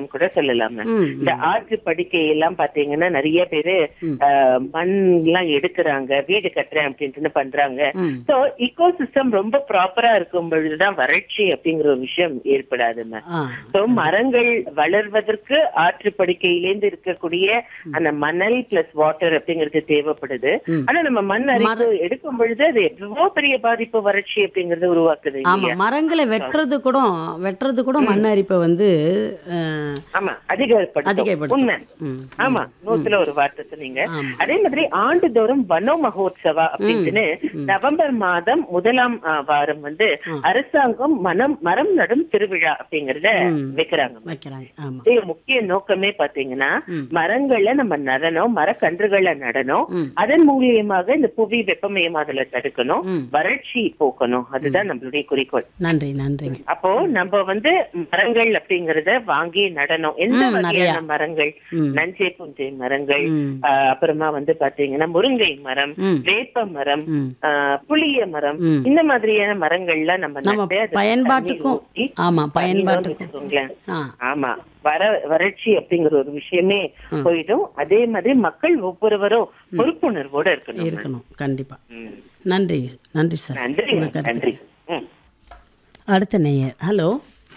கூட சொல்லலாமே ம், இந்த ஆற்று படுக்கை எல்லாம் பாத்தீங்கன்னா நிறைய பேரு ஆஹ், மண் எல்லாம் எடுக்கிறாங்க வீடு கட்டுறேன் அப்படின்ட்டு பண்றாங்க ம். சோ இக்கோ சிஸ்டம் ரொம்ப ப்ராப்பரா இருக்கும் பொழுதுதான் வறட்சி அப்படிங்கிற ஒரு விஷயம் ஏற்படாதுங்க ஆ சோ மரங்கள் வளர்வதற்கு ஆற்று படுக்கையிலேருந்து இருக்கக்கூடிய அந்த மணல் பிளஸ் வாட்டர் அப்படிங்கிறது தேவைப்படுது ஆனா நம்ம மண் அரிப்பு எடுக்கும் பொழுது அது எவ்வளவோ பெரிய பாதிப்பு வறட்சி அப்படிங்கறது உருவாக்குது ஆமா இல்லையா மரங்களை வெட்டுறது கூட வெட்டுறது கூட மண் அரிப்பை வந்து அஹ், ஆமா அதிகப்படுத்தும் அதிகப்படுத்தும். உண்மை ம். ஆமா நூத்துல ஒரு வார்த்தை சொன்னீங்க ஆமா. அதே மாதிரி ஆண்டுதோறும் வனோ மகோத்சவா அப்படின்னு நவம்பர் மாதம் முதலாம் ஆ, வாரம் வந்து அரசாங்கம் மனம் மரம் நடும் திருவிழா அப்படிங்கறத வைக்கிறாங்க வைக்கிறாங்க ஆமா இதே முக்கிய நோக்கமே பாத்தீங்கன்னா மரங்களை நம்ம நடணும் மரக்கன்றுகளை நடணும் அதன் மூலியமாக இந்த புவி வெப்பமயமாதலை தடுக்கணும் வறட்சி போக்கணும் அதுதான் நம்மளுடைய குறிக்கோள் நன்றி நன்றிங்க அப்போ நம்ம வந்து மரங்கள் அப்படிங்கறத வாங்கி நடணும் எந்த ம், நிறைய. வகையான மரங்கள் நஞ்சை புஞ்சை மரங்கள் ம். ஆஹ் அப்புறமா வந்து பாத்தீங்கன்னா முருங்கை மரம் ம். வேப்ப மரம் ம். ஆஹ் புளிய மரம் ம். இந்த மாதிரியான மரங்கள்லாம் நம்ம நம்ம நட்டு அதுக்கு பயன்பாட்டுக்கும் தண்ணி ஊத்தி ஆமா பண்ணினோம்னு பயன்பாட்டுக்கும் வச்சுக்கோங்களேன். ஆ ஆமா வர வறட்சி அப்படிங்கிற ஒரு விஷயமே போயிடும் அதே மாதிரி மக்கள் ஒவ்வொருவரும் பொறுப்புணர்வோட இருக்கணும் இருக்கணும் கண்டிப்பா ம். நன்றி நன்றி சார் நன்றி உங்க கருத்து நன்றி ம். அடுத்த நேயர் ஹலோ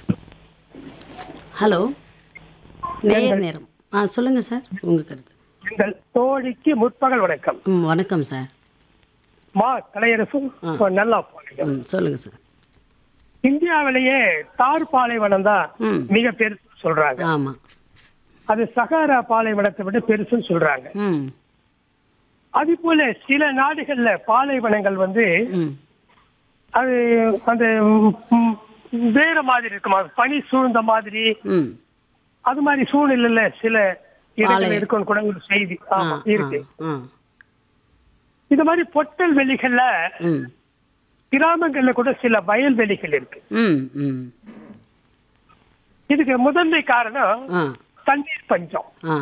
ஹலோ நேயர் நேரம் ஆ சொல்லுங்க சார் உங்க கருத்து எங்கள் தோழிக்கு முற்பகல் வணக்கம் ம் வணக்கம் சார் மா கலையரசும் நல்லா போனீங்க ம் சொல்லுங்க சார் இந்தியாவிலேயே தார் பாலைவனம் தான் ம் மிக பெருசு சொல்றாங்க ஆமா அது சகாரா பாலைவனத்தை விட பெருசுன்னு சொல்றாங்க ம் அது போல சில நாடுகள்ல பாலைவனங்கள் வந்து ம் அது அந்த ம், ம், வேற மாதிரி இருக்குமா பனி சூழ்ந்த மாதிரி ம் அது மாதிரி சூழ்நிலையில சில இடங்கள் பாலை- இருக்குன்னு கூட ஒரு செய்தி ஆ ஆமா இருக்கு ஆ இந்த மாதிரி பொட்டல் வெளிகள்ல ம் கிராமங்கள்ல கூட சில வயல்வெளிகள் இருக்கு ம் ம் இதுக்கு முதன்மை காரணம் ஆ தண்ணீர் பஞ்சம் ஆ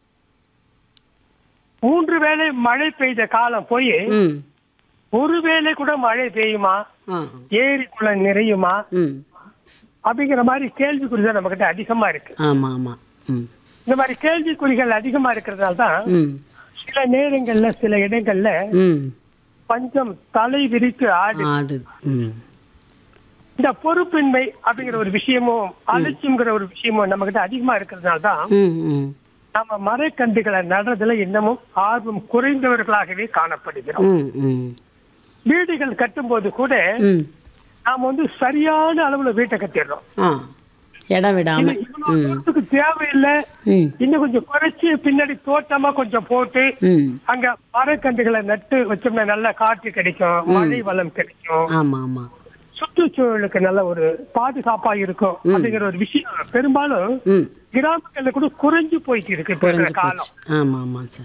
மூன்று வேளை மழை பெய்த காலம் போய் ம் ஒரு வேளை கூட மழை பெய்யுமா ஆ ஏரிக்குள்ள நிறையுமா ம் அப்படிங்கிற மாதிரி கேள்விக்குறி தான் நம்ம கிட்ட அதிகமா இருக்கு ஆமா ஆமா ம் இந்த மாதிரி கேள்விக்குறிகள் அதிகமா இருக்கிறதுனால தான் ம் சில நேரங்கள்ல சில இடங்கள்ல ம் பஞ்சம் தலை விரித்து ஆடு ஆடு ம் இந்த பொறுப்பின்மை அப்படிங்கிற ஒரு விஷயமும் அலட்சியம்ங்கிற ஒரு விஷயமும் நம்ம கிட்ட அதிகமா இருக்கிறதுனால தான் ம் ம் நம்ம மரக்கன்றுகளை நடுறதுல இன்னமும் ஆர்வம் குறைந்தவர்களாகவே காணப்படுகிறோம் ம் ம் வீடுகள் கட்டும்போது கூட ம் நாம வந்து சரியான அளவுல வீட்டை கட்டிடுறோம் ஆ இடம் விடாம இவ்வளவு தூரத்துக்கு தேவையில்லை ம் இன்னும் கொஞ்சம் குறைச்சு பின்னாடி தோட்டமா கொஞ்சம் போட்டு ம் அங்க மரக்கன்றுகளை நட்டு வச்சோம்னா நல்ல காற்று கிடைக்கும் மழை வளம் கிடைக்கும் ஆமா ஆமா சுற்றுச்சூழலுக்கு நல்ல ஒரு பாதுகாப்பா இருக்கும் அப்படிங்கிற ஒரு விஷயம் பெரும்பாலும் ம் கிராமங்கள்ல கூட குறைஞ்சு போயிட்டு இருக்கு இப்ப இருக்கிற குறைஞ்சு காலம் போச்சு ஆமா ஆமா சார்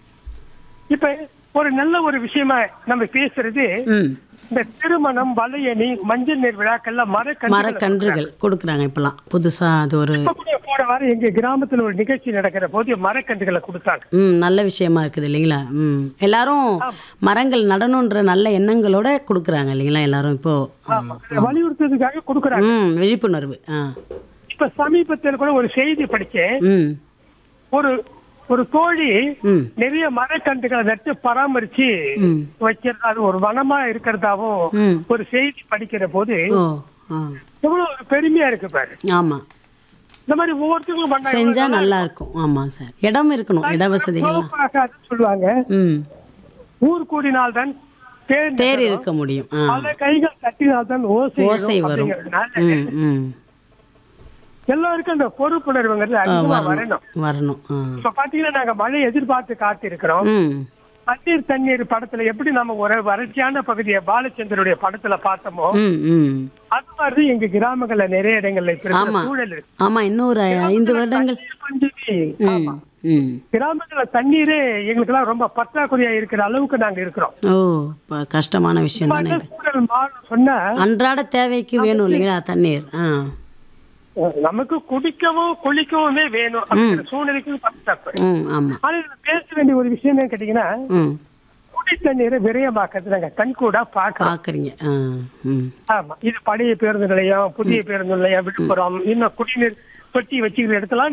இப்ப ஒரு நல்ல ஒரு விஷயமா நம்ம பேசுறது ம் இந்த திருமணம் வலையணி மஞ்சள் நீர் விழாக்கள்ல மரக்கன்று மரக்கன்றுகள் கொடுக்குறாங்க இப்பெல்லாம் புதுசா அது ஒரு இப்ப கூட போன வாரம் எங்க கிராமத்துல ஒரு நிகழ்ச்சி நடக்கிற போது மரக்கன்றுகளை கொடுத்தாங்க ம் நல்ல விஷயமா இருக்குது இல்லைங்களா ம் எல்லாரும் மரங்கள் நடணுன்ற நல்ல எண்ணங்களோட கொடுக்குறாங்க இல்லைங்களா எல்லாரும் இப்போ ஆ. வலியுறுத்துறதுக்காக கொடுக்குறாங்க ம் விழிப்புணர்வு ஆ இப்ப சமீபத்தில் கூட ஒரு செய்தி படிச்சேன் ம் ஒரு ஒரு தோழி ம் நிறைய மரக்கன்றுகளை நட்டு பராமரிச்சு ம் வைக்கிறது அது ஒரு வனமா இருக்கிறதாவும் ம் ஒரு செய்தி படிக்கிற போது ஓ ஆ எவ்வளவு ஒரு பெருமையா இருக்கு பாரு ஆமா இந்த மாதிரி ஒவ்வொருத்தங்களும் பண்ணா செஞ்சா நல்லா இருக்கும் ஆமா சார் இடம் இருக்கணும் இட வசதிகள்லாம் சிவப்பாகாதுன்னு சொல்லுவாங்க ம் ஊர் கூடினால்தான் தேர் தேர் இருக்க முடியும் ஆ பல கைகள் தட்டினால்தான் ஓசை ஓசை வரும் வரும் அப்படிங்கிறதுனால ம் ம் எல்லாருக்கும் அந்த பொறுப்புணர்வுங்கிறது அதிகமா வரணும் வரணும் ஆ இப்ப பாத்தீங்கன்னா நாங்க மழை எதிர்பார்த்து காத்து இருக்கிறோம் ம் தண்ணீர் தண்ணீர் படத்துல எப்படி நம்ம ஒரு வறட்சியான பகுதியை பாலச்சந்தருடைய படத்துல பார்த்தோமோ ம் ம் அது மாதிரி எங்க கிராமங்கள்ல நிறைய இடங்கள்ல இப்ப இருக்கிற ஆமா. சூழல் இருக்கு ஆமா இன்னும் ஒரு ஐந்து வருடங்கள் தண்ணீர் பஞ்சமே, ம் ம் கிராமங்கள்ல தண்ணீரே எங்களுக்கெல்லாம் ரொம்ப பற்றாக்குறையா இருக்கிற அளவுக்கு நாங்க இருக்கிறோம் ஓ இப்போ கஷ்டமான விஷயம் தானே இது சூழல் மாறும் சொன்னா அன்றாட தேவைக்கு வேணும் இல்லைங்களா தண்ணீர் ஆ நமக்கு குடிக்கவும் குளிக்கவுமே வேணும் அப்படிங்கிற சூழ்நிலைக்கு பற்றாக்குறை ம் ஆமா ஆனா இதுல பேச வேண்டிய ஒரு விஷயம் என்ன கேட்டீங்கன்னா ம் குடி தண்ணீரை விரயமாக்கிறது நாங்க கண்கூடா பாக்குறோம் பார்க்குறீங்க ஆ ம் ஆமா இது பழைய பேருந்து நிலையம் புதிய பேருந்து நிலையம் விழுப்புரம் இன்னும் குடிநீர் தொட்டி வச்சுக்கிற இடத்துல